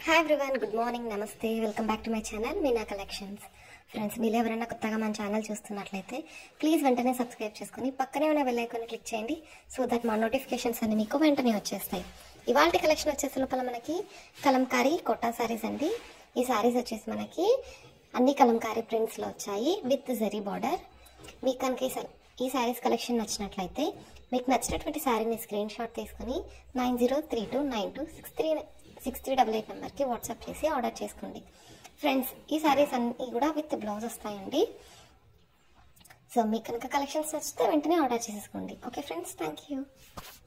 hi everyone good morning నమస్తే welcome back to my channel Meena collections friends మీరు ఎవరైనా కొత్తగా మన ఛానల్ చూస్తున్నట్లయితే ప్లీజ్ వెంటనే సబ్స్క్రైబ్ చేసుకుని పక్కనే ఉన్న బెల్ ఐకాన్ క్లిక్ చేయండి సో దట్ మా నోటిఫికేషన్స్ అన్ని మీకు వెంటనే వచ్చేస్తాయి ఇవాళ కలెక్షన్ వచ్చేసి లోపల మనకి కలంకారీ కొట్టా శారీస్ అండి ఈ శారీస్ వచ్చేసి మనకి అన్ని కలంకారీ ప్రింట్స్లో వచ్చాయి విత్ జరీ బార్డర్ మీకు కనుక ఈ సా- ఈ శారీస్ కలెక్షన్ నచ్చినట్లయితే మీకు నచ్చినటువంటి శారీని స్క్రీన్ షాట్ తీసుకుని nine zero three two nine two six three six three double eight నెంబర్కి వాట్సాప్ చేసి ఆర్డర్ చేసుకోండి ఫ్రెండ్స్ ఈ శారీస్ అన్నీ కూడా విత్ బ్లౌజ్ వస్తాయండి సో మీకు కనుక కలెక్షన్స్ నచ్చితే వెంటనే ఆర్డర్ చేసేసుకోండి ఓకే ఫ్రెండ్స్ థ్యాంక్ యూ